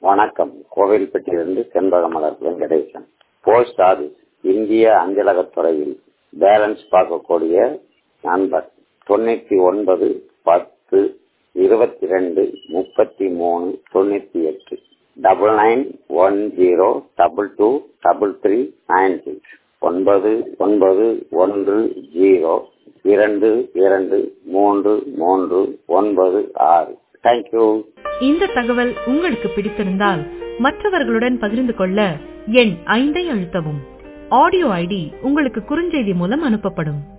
வணக்கம் கோவில்பட்டியிலிருந்து Shenbagamalar Venkatesan post office இந்திய அஞ்சலகத்துறையில் பேலன்ஸ் பார்க்கக்கூடிய நண்பர் தொண்ணூத்தி ஒன்பது பத்து இருபத்தி ரெண்டு முப்பத்தி மூணு தொண்ணூத்தி எட்டு double nine one zero double two double three nine six ஒன்பது ஒன்பது ஒன்று ஜீரோ இரண்டு இரண்டு மூன்று மூன்று ஒன்பது ஆறு தேங்க்யூ இந்த தகவல் உங்களுக்கு பிடித்திருந்தால் மற்றவர்களுடன் பகிர்ந்து கொள்ள எண் ஐந்தை அழுத்தவும் ஆடியோ ஐடி உங்களுக்கு குறுஞ்செய்தி மூலம் அனுப்பப்படும்